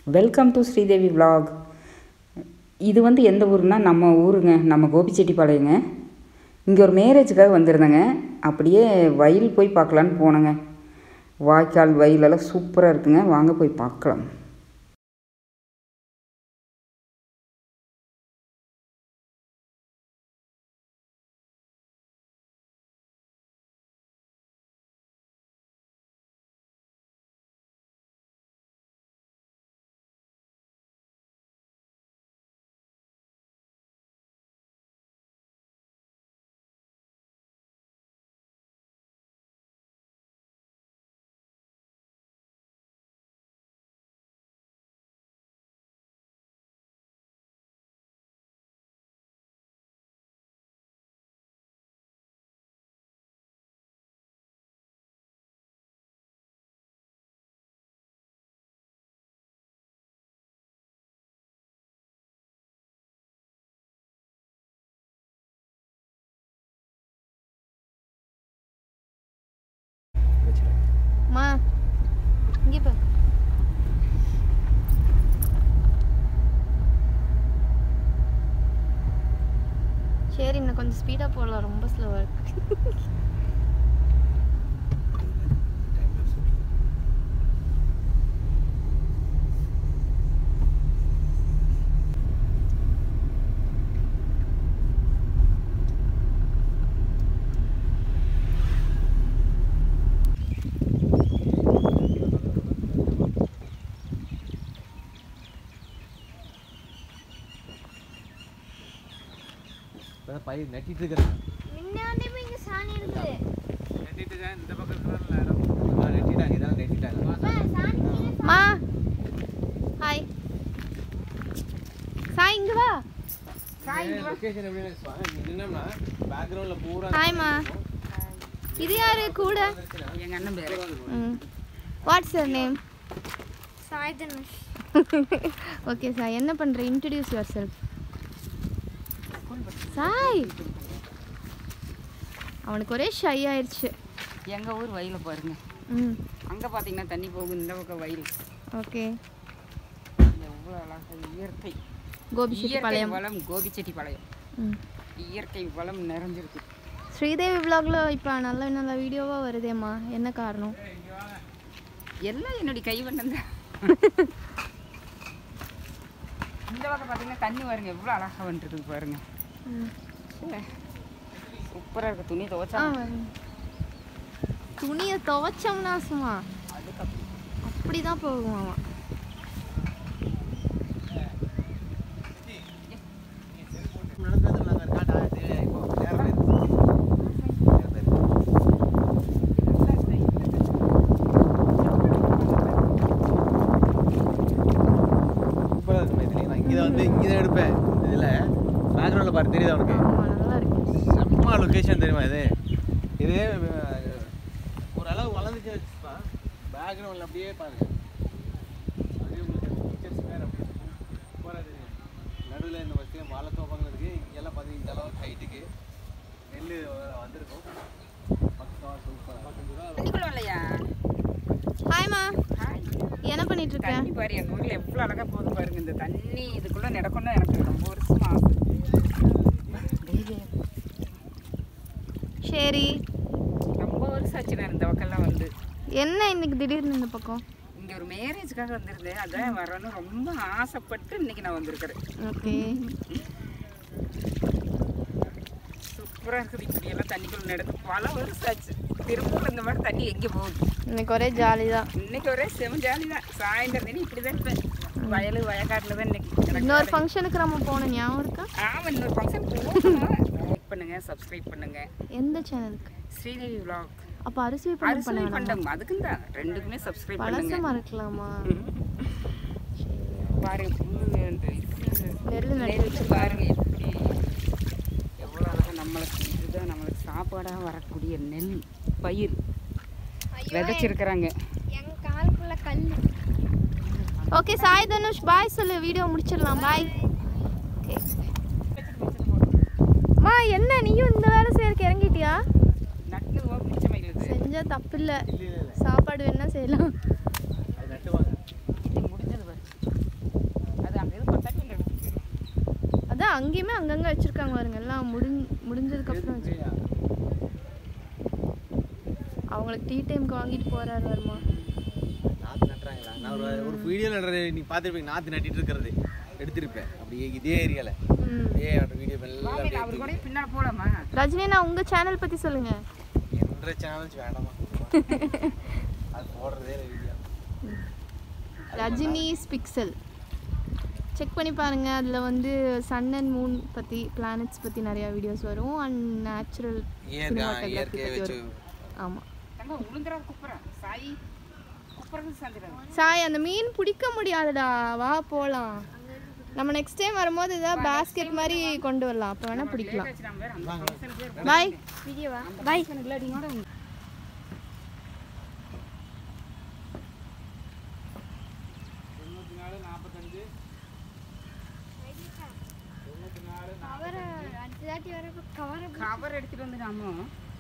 Welcome to Sridevi vlog இது வந்து எந்த ஊருன்னா நம்ம ஊருங்க நம்ம கோபிச்செட்டிப்பாளையங்க இங்கே ஒரு மேரேஜுக்காக வந்திருந்தேங்க அப்படியே வயல் போய் பார்க்கலான்னு போனேங்க வாய்க்கால் வயலெல்லாம் சூப்பராக இருக்குங்க வாங்க போய் பார்க்கலாம் மா இங்கே பா சரி இன்னும் கொஞ்சம் ஸ்பீடாக போடலாம் ரொம்ப ஸ்லோவாக இருக்கு இப்பதான் பயிர் நட்டிட்டு இருக்கிறேன் முன்னாடி இங்கே சாணி இருக்குது நட்டிட்டு இருக்கேன் இந்த பக்கம் இருக்கிற இடம் நட்டிட்டாங்க இதான் நட்டிட்டாங்க மா ஹாய் சாய் இங்கே வா லொகேஷன் எப்படி நின்னோம்னா பேக்ரவுண்ட்ல பூரா ஹாய்மா இது யாரு கூட எங்கள் அண்ணன் பேர் ம் what's your name Sai Dhanush okay Sai என்ன பண்ணுற இன்ட்ரடியூஸ் யுவர் செல்ஃப் சாய் அவனுக்கு ஒரே ஷை ஆயிடுச்சு எங்கள் ஊர் வயலை பாருங்க ம் அங்கே பார்த்தீங்கன்னா தண்ணி போகும் இந்த பக்கம் வயல் ஓகே எவ்வளோ அழகாக இயற்கை இயற்கை கோபிச்செட்டிப்பாளையம் வளம் கோபிச்செட்டிப்பாளையம் ம் இயற்கை வளம் நிறைஞ்சிருக்கு ஸ்ரீதேவி vlogல இப்போ நல்ல நல்ல வீடியோவாக வருதேம்மா என்ன காரணம் எல்லாம் என்னுடைய கை வண்ணம் தான் இந்த பக்கம் பார்த்தீங்கன்னா தண்ணி வருங்க எவ்வளோ அழகாக வந்துருக்குது பாருங்க ம் சூப்பராக இருக்கு துணி ஆ துவைச்சா வருங்க துணியை துவைச்சோம்னா சும்மா அப்படி தான் போகும் அவன் நடந்தது நாங்க காட்டா இப்போ நேரம் இருக்கு. நேரம் இருக்கு. சூப்பரா இருக்கு மைதிலி. நான் இங்கே வந்து இங்கே தான் எடுப்பேன் இதில் பேக்ரவுண்டில் பாரு தெரியுதா உனக்கு ஆமாம் நல்லா இருக்கு செம்ம லொக்கேஷன் தெரியுமா இது இது அஹ், ஓரளவு வளர்ந்துச்சு வச்சுப்பா பேக்ரவுண்டில் அப்படியே பாருங்க அப்படியே உங்களுக்கு pictures வேற அப்படியே சூப்பராக தெரியும் நடுவில் இந்த வச்சு வாழை தோப்பாங்க இருக்கு இங்கெல்லாம் பார்த்தீங்கன்னா இந்த அளவுக்கு ஹைட்டுக்கு நெல் வந்திருக்கும் பக்கம் சூப்பராக தண்ணிக்குள்ள இல்லையா ஹாய்மா ஹாய் என்ன பண்ணிட்டு இருக்க தண்ணி பாரு எங்கள் ஊரில் எவ்வளோ அழகாக போகுது பாருங்க இந்த தண்ணி இதுக்குள்ளே நடக்கணும்னு எனக்கு ரொம்ப வருஷமா ஆசை டெய்லி சரி ரொம்ப வருஷம் ஆச்சு நான் இந்த பக்கம்லாம் வந்து என்ன இன்னைக்கு திடீர்னு இந்த பக்கம் இங்கே ஒரு மேரேஜுக்காக வந்திருந்தேன் அதான் வரணும்னு ரொம்ப ஆசைப்பட்டு இன்னைக்கு நான் வந்திருக்கிறேன் ஓகே சூப்பராக இருக்குது இப்படியெல்லாம் தண்ணிக்குள்ள நடந்து பல வருஷம் ஆச்சு திருப்பூர் இந்த மாதிரி தண்ணி எங்கே போகுது இன்னைக்கு ஒரே ஜாலி தான் இன்னைக்கு ஒரே செம ஜாலி தான் சாயந்தரம் தினம் இப்படி தான் இருப்பேன் வயல் வயக்காட்டில் தான் இன்னைக்கு எனக்கு இன்னொரு ஃபங்க்ஷனுக்கு நம்ம போனோம் ஞாபகம் இருக்கா ஆமாம் இன்னொரு ஃபங்க்ஷன் போகணும் லைக் பண்ணுங்க சப்ஸ்கிரைப் பண்ணுங்க எந்த சேனலுக்கு ஸ்ரீதேவி vlog அப்போ அரிசி பண்ண அரிசி பண்ண பண்டம் அதுக்கும் தான் ரெண்டுக்குமே சப்ஸ்கிரைப் பழச பண்ணுங்க மறக்கலாமா பாருங்க புல்லு அந்த இது, நெல்லு நட்டு நெல்லு பாருங்க எப்படி எவ்வளோ அழகாக நம்மளுக்கு இதுதான் நம்மளுக்கு சாப்பாடாக வரக்கூடிய நெல் பயிர் விதைச்சிருக்கிறாங்க என் காலுக்குள்ள கல் ஓகே சாய் தனுஷ் பாய் சொல்லு வீடியோ முடிச்சிடலாம் பாய் ஓகே மா என்ன நீயும் இந்த வேலை செய்யறதுக்கு இறங்கிட்டியா நட்டு மிச்சமாயிடுது செஞ்சா தப்பு இல்லை இல்லை இல்லை இல்லை சாப்பாடு வேணா செய்யலாம் அது நட்டுவாங்க இது முடிஞ்சது பாரு அங்கேயுமே அங்கங்கே வச்சுருக்காங்க பாருங்க எல்லாம் முடிஞ் முடிஞ்சதுக்கப்புறம் வச்சு அவங்களுக்கு டீ டைம்க்கு வாங்கிட்டு போகிறாரு வருமா நாற்று நட்டுறாங்களா நான் ஒரு ஒரு வீடியோவில் நீ பார்த்துருப்பீங்க நாற்று நட்டிட்டு இருக்கிறது எடுத்திருப்பேன் அப்படியே இதே ஏரியாவில் ம் இதே வீடியோ எல்லாம் அப்படியே அவர் கூட பின்னால் போகலாமா ரஜினி நான் உங்கள் சேனல் பற்றி சொல்லுங்கள் என்ற சேனல்ஸ் வேண்டாமா அது போடுறதே வீடியோ ரஜினிஸ் பிக்சல் செக் பண்ணி பாருங்க அதில் வந்து சன் அண்ட் மூன் பற்றி பிளானட்ஸ் பற்றி நிறையா வீடியோஸ் வரும் அண்ட் நேச்சுரல் இயற்கை இயற்கையை வச்சு ஆமாம் தங்க உளுந்துரா குப்புறேன் சாய் குப்புறது சந்திரன் சாய் அந்த மீன் பிடிக்க முடியாதுடா வா போகலாம் நம்ம நெக்ஸ்ட் டைம் வரும்போது ஏதாவது பேஸ்கெட் மாதிரி கொண்டு வரலாம் அப்போ வேணால் பிடிக்கலாம் நம்ம வேற அந்த ஃபங்க்ஷன் பேர் பாய் வீடியோவா பாய் இல்லாட்டியோட கவரை அடுத்த தாட்டி வரப்போ கவரை கவர் எடுத்துட்டு வந்து நாம